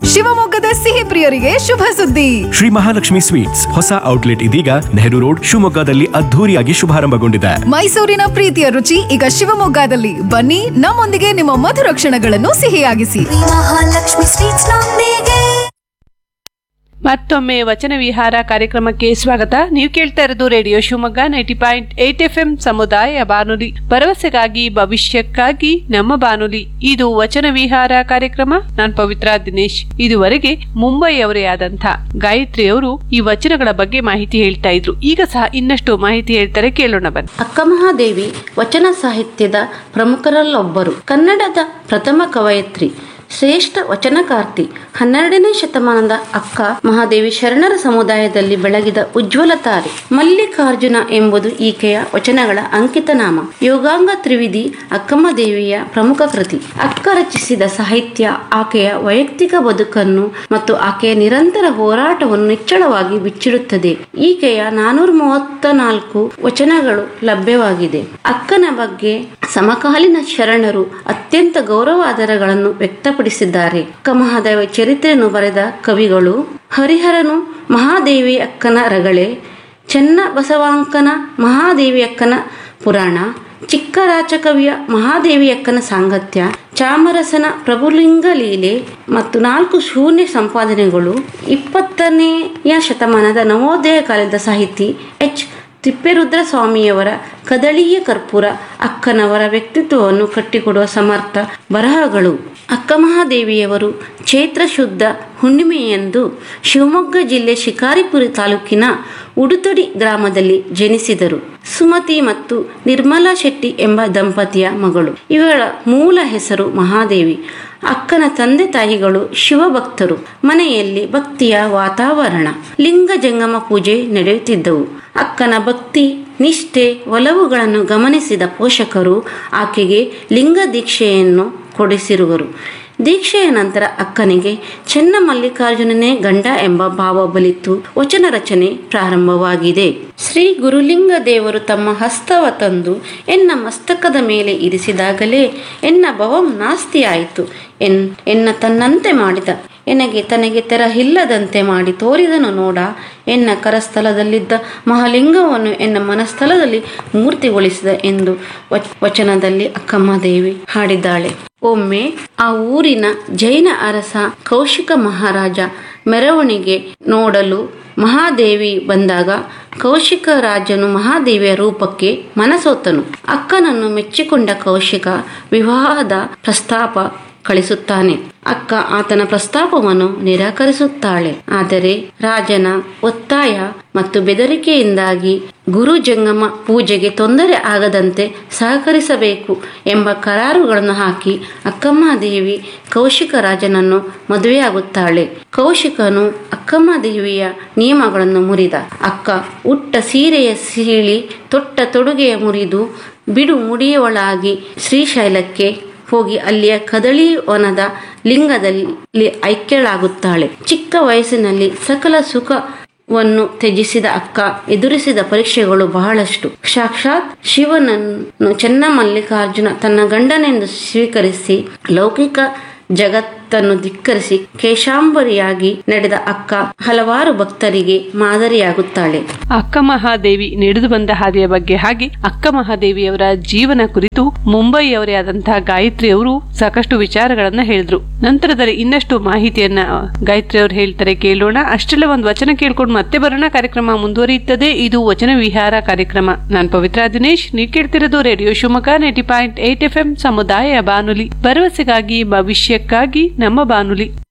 ಶಿವಮೊಗ್ಗದ ಸಿಹಿ ಪ್ರಿಯರಿಗೆ ಶುಭ ಸುದ್ದಿ ಶ್ರೀ ಮಹಾಲಕ್ಷ್ಮಿ ಸ್ವೀಟ್ಸ್ ಹೊಸ ಔಟ್ಲೆಟ್ ಇದೀಗ ನೆಹರು ರೋಡ್ ಶಿವಮೊಗ್ಗದಲ್ಲಿ ಅದ್ಧೂರಿಯಾಗಿ ಶುಭಾರಂಭಗೊಂಡಿದೆ ಮೈಸೂರಿನ ಪ್ರೀತಿಯ ರುಚಿ ಈಗ ಶಿವಮೊಗ್ಗದಲ್ಲಿ ಬನ್ನಿ ನಮ್ಮೊಂದಿಗೆ ನಿಮ್ಮ ಮಧುರ ಕ್ಷಣಗಳನ್ನು ಸಿಹಿಯಾಗಿಸಿ ಮಹಾಲಕ್ಷ್ಮಿ ಸ್ವೀಟ್ಸ್ ನೊಂದಿಗೆ ಮತ್ತೊಮ್ಮೆ ವಚನ ವಿಹಾರ ಕಾರ್ಯಕ್ರಮಕ್ಕೆ ಸ್ವಾಗತ ನೀವು ಕೇಳ್ತಾ ಇರೋದು radio Shivamogga ninety point eight F M ಸಮುದಾಯ ಬಾನುಲಿ ಭರವಸೆಗಾಗಿ ಭವಿಷ್ಯಕ್ಕಾಗಿ ನಮ್ಮ ಬಾನುಲಿ ಇದು ವಚನ ವಿಹಾರ ಕಾರ್ಯಕ್ರಮ ನಾನ್ ಪವಿತ್ರ ದಿನೇಶ್ ಇದುವರೆಗೆ ಮುಂಬೈ ಅವರೇ ಆದಂಥ ಗಾಯತ್ರಿ ಅವರು ಈ ವಚನಗಳ ಬಗ್ಗೆ ಮಾಹಿತಿ ಹೇಳ್ತಾ ಇದ್ರು ಈಗ ಸಹ ಇನ್ನಷ್ಟು ಮಾಹಿತಿ ಹೇಳ್ತಾರೆ ಕೇಳೋಣ ಬನ್ನಿ ಅಕ್ಕಮಹಾದೇವಿ ವಚನ ಸಾಹಿತ್ಯದ ಪ್ರಮುಖರಲ್ಲೊಬ್ಬರು ಕನ್ನಡದ ಪ್ರಥಮ ಕವಯತ್ರಿ ಶ್ರೇಷ್ಠ ವಚನಕಾರ್ತಿ ಹನ್ನೆರಡನೇ ಶತಮಾನದ ಅಕ್ಕ ಮಹಾದೇವಿ ಶರಣರ ಸಮುದಾಯದಲ್ಲಿ ಬೆಳಗಿದ ಉಜ್ವಲ ತಾರೆ ಮಲ್ಲಿಕಾರ್ಜುನ ಎಂಬುದು ಈಕೆಯ ವಚನಗಳ ಅಂಕಿತ ನಾಮ ಯೋಗಾಂಗ ತ್ರಿವಿಧಿ ಅಕ್ಕಮ್ಮದೇವಿಯ ಪ್ರಮುಖ ಕೃತಿ ಅಕ್ಕ ರಚಿಸಿದ ಸಾಹಿತ್ಯ ಆಕೆಯ ವೈಯಕ್ತಿಕ ಬದುಕನ್ನು ಮತ್ತು ಆಕೆಯ ನಿರಂತರ ಹೋರಾಟವನ್ನು ನಿಚ್ಚಳವಾಗಿ ಬಿಚ್ಚಿಡುತ್ತದೆ ಈಕೆಯ ನಾನೂರ ಮೂವತ್ತ ನಾಲ್ಕು ವಚನಗಳು ಲಭ್ಯವಾಗಿದೆ ಅಕ್ಕನ ಬಗ್ಗೆ ಸಮಕಾಲೀನ ಶರಣರು ಅತ್ಯಂತ ಗೌರವಾದರಗಳನ್ನು ವ್ಯಕ್ತಪಡಿಸಿದ್ದಾರೆ ಅಕ್ಕ ಮಹಾದೇವ ಚರಿತ್ರೆಯನ್ನು ಬರೆದ ಕವಿಗಳು ಹರಿಹರನು ಮಹಾದೇವಿ ಅಕ್ಕನ ರಗಳೆ ಚೆನ್ನ ಬಸವಾಂಕನ ಮಹಾದೇವಿ ಅಕ್ಕನ ಪುರಾಣ ಚಿಕ್ಕರಾಚಕವಿಯ ಮಹಾದೇವಿ ಅಕ್ಕನ ಸಾಂಗತ್ಯ ಚಾಮರಸನ ಪ್ರಭುಲಿಂಗ ಲೀಲೆ ಮತ್ತು ನಾಲ್ಕು ಶೂನ್ಯ ಸಂಪಾದನೆಗಳು ಇಪ್ಪತ್ತನೆಯ ಶತಮಾನದ ನವೋದಯ ಕಾಲದ ಸಾಹಿತಿ ಎಚ್ ತಿಪ್ಪೇರುದ್ರ ಸ್ವಾಮಿಯವರ ಕದಳೀಯ ಕರ್ಪೂರ ಅಕ್ಕನವರ ವ್ಯಕ್ತಿತ್ವವನ್ನು ಕಟ್ಟಿಕೊಡುವ ಸಮರ್ಥ ಬರಹಗಳು ಅಕ್ಕಮಹಾದೇವಿಯವರು ಚೈತ್ರ ಶುದ್ಧ ಹುಣ್ಣಿಮೆಯಂದು ಶಿವಮೊಗ್ಗ ಜಿಲ್ಲೆ ಶಿಕಾರಿಪುರ ತಾಲೂಕಿನ ಉಡುತೊಡಿ ಗ್ರಾಮದಲ್ಲಿ ಜನಿಸಿದರು ಸುಮತಿ ಮತ್ತು ನಿರ್ಮಲಾ ಶೆಟ್ಟಿ ಎಂಬ ದಂಪತಿಯ ಮಗಳು ಇವಳ ಮೂಲ ಹೆಸರು ಮಹಾದೇವಿ ಅಕ್ಕನ ತಂದೆ ತಾಯಿಗಳು ಶಿವಭಕ್ತರು ಮನೆಯಲ್ಲಿ ಭಕ್ತಿಯ ವಾತಾವರಣ ಲಿಂಗ ಜಂಗಮ ಪೂಜೆ ನಡೆಯುತ್ತಿದ್ದವು ಅಕ್ಕನ ಭಕ್ತಿ ನಿಷ್ಠೆ ಒಲವುಗಳನ್ನು ಗಮನಿಸಿದ ಪೋಷಕರು ಆಕೆಗೆ ಲಿಂಗ ದೀಕ್ಷೆಯನ್ನು ಕೊಡಿಸಿರುವರು ದೀಕ್ಷೆಯ ನಂತರ ಅಕ್ಕನಿಗೆ ಚೆನ್ನ ಮಲ್ಲಿಕಾರ್ಜುನನೇ ಗಂಡ ಎಂಬ ಭಾವ ಬಲಿತು ವಚನ ರಚನೆ ಪ್ರಾರಂಭವಾಗಿದೆ ಶ್ರೀ ಗುರುಲಿಂಗ ದೇವರು ತಮ್ಮ ಹಸ್ತವ ತಂದು ಎನ್ನ ಮಸ್ತಕದ ಮೇಲೆ ಇರಿಸಿದಾಗಲೇ ಎನ್ನ ಭವಂ ನಾಸ್ತಿ ಆಯಿತು ಎನ್ ಎನ್ನ ತನ್ನಂತೆ ಮಾಡಿದ ಎನಗೆ ತನಗೆ ತೆರಹಿಲ್ಲದಂತೆ ಮಾಡಿ ತೋರಿದನು ನೋಡ ಎನ್ನ ಕರಸ್ಥಲದಲ್ಲಿದ್ದ ಮಹಾಲಿಂಗವನ್ನು ಎನ್ನ ಮನಸ್ಥಲದಲ್ಲಿ ಮೂರ್ತಿಗೊಳಿಸಿದ ಎಂದು ವಚ- ವಚನದಲ್ಲಿ ಅಕ್ಕಮ್ಮದೇವಿ ಹಾಡಿದ್ದಾಳೆ ಒಮ್ಮೆ ಆ ಊರಿನ ಜೈನ ಅರಸ ಕೌಶಿಕ ಮಹಾರಾಜ ಮೆರವಣಿಗೆ ನೋಡಲು ಮಹಾದೇವಿ ಬಂದಾಗ ಕೌಶಿಕ ರಾಜನು ಮಹಾದೇವಿಯ ರೂಪಕ್ಕೆ ಮನಸೋತನು ಅಕ್ಕನನ್ನು ಮೆಚ್ಚಿಕೊಂಡ ಕೌಶಿಕ ವಿವಾಹದ ಪ್ರಸ್ತಾಪ ಕಳಿಸುತ್ತಾನೆ ಅಕ್ಕ ಆತನ ಪ್ರಸ್ತಾಪವನ್ನು ನಿರಾಕರಿಸುತ್ತಾಳೆ ಆದರೆ ರಾಜನ ಒತ್ತಾಯ ಮತ್ತು ಬೆದರಿಕೆಯಿಂದಾಗಿ ಗುರು ಜಂಗಮ ಪೂಜೆಗೆ ತೊಂದರೆ ಆಗದಂತೆ ಸಹಕರಿಸಬೇಕು ಎಂಬ ಕರಾರುಗಳನ್ನು ಹಾಕಿ ಅಕ್ಕಮ್ಮದೇವಿ ಕೌಶಿಕ ರಾಜನನ್ನು ಮದುವೆಯಾಗುತ್ತಾಳೆ ಕೌಶಿಕನು ಅಕ್ಕಮ್ಮದೇವಿಯ ನಿಯಮಗಳನ್ನು ಮುರಿದ ಅಕ್ಕ ಉಟ್ಟ ಸೀರೆಯ ಸೀಳಿ ತೊಟ್ಟ ತೊಡುಗೆಯ ಮುರಿದು ಬಿಡು ಮುಡಿಯವಳಾಗಿ ಶ್ರೀಶೈಲಕ್ಕೆ ಹೋಗಿ ಅಲ್ಲಿಯ ಕದಳಿ ವನದ ಲಿಂಗದಲ್ಲಿ ಐಕ್ಯಳಾಗುತ್ತಾಳೆ ಚಿಕ್ಕ ವಯಸ್ಸಿನಲ್ಲಿ ಸಕಲ ಸುಖವನ್ನು ತ್ಯಜಿಸಿದ ಅಕ್ಕ ಎದುರಿಸಿದ ಪರೀಕ್ಷೆಗಳು ಬಹಳಷ್ಟು ಸಾಕ್ಷಾತ್ ಶಿವನನ್ನು ಚೆನ್ನಮಲ್ಲಿಕಾರ್ಜುನ ತನ್ನ ಗಂಡನೆಂದು ಸ್ವೀಕರಿಸಿ ಲೌಕಿಕ ಜಗತ್ತನ್ನು ಧಿಕ್ಕರಿಸಿ ಕೇಶಾಂಬರಿಯಾಗಿ ನಡೆದ ಅಕ್ಕ ಹಲವಾರು ಭಕ್ತರಿಗೆ ಮಾದರಿಯಾಗುತ್ತಾಳೆ ಅಕ್ಕ ಮಹಾದೇವಿ ನಡೆದು ಬಂದ ಹಾದಿಯ ಬಗ್ಗೆ ಹಾಗೆ ಅಕ್ಕ ಮಹಾದೇವಿಯವರ ಜೀವನ ಕುರಿತು ಮುಂಬೈಯವರೇ ಆದಂತಹ ಗಾಯತ್ರಿ ಅವರು ಸಾಕಷ್ಟು ವಿಚಾರಗಳನ್ನ ಹೇಳಿದ್ರು ನಂತರದಲ್ಲಿ ಇನ್ನಷ್ಟು ಮಾಹಿತಿಯನ್ನ ಗಾಯತ್ರಿ ಅವರು ಹೇಳ್ತಾರೆ ಕೇಳೋಣ ಅಷ್ಟೆಲ್ಲ ಒಂದು ವಚನ ಕೇಳ್ಕೊಂಡು ಮತ್ತೆ ಬರೋಣ ಕಾರ್ಯಕ್ರಮ ಮುಂದುವರಿಯುತ್ತದೆ ಇದು ವಚನ ವಿಹಾರ ಕಾರ್ಯಕ್ರಮ ನಾನ್ ಪವಿತ್ರ ದಿನೇಶ್ ನೀವು ಕೇಳ್ತಿರೋದು radio Shivamogga ninety point eight F M ಸಮುದಾಯ ಬಾನುಲಿ ಭರವಸೆಗಾಗಿ ಭವಿಷ್ಯಕ್ಕಾಗಿ ನಮ್ಮ ಬಾನುಲಿ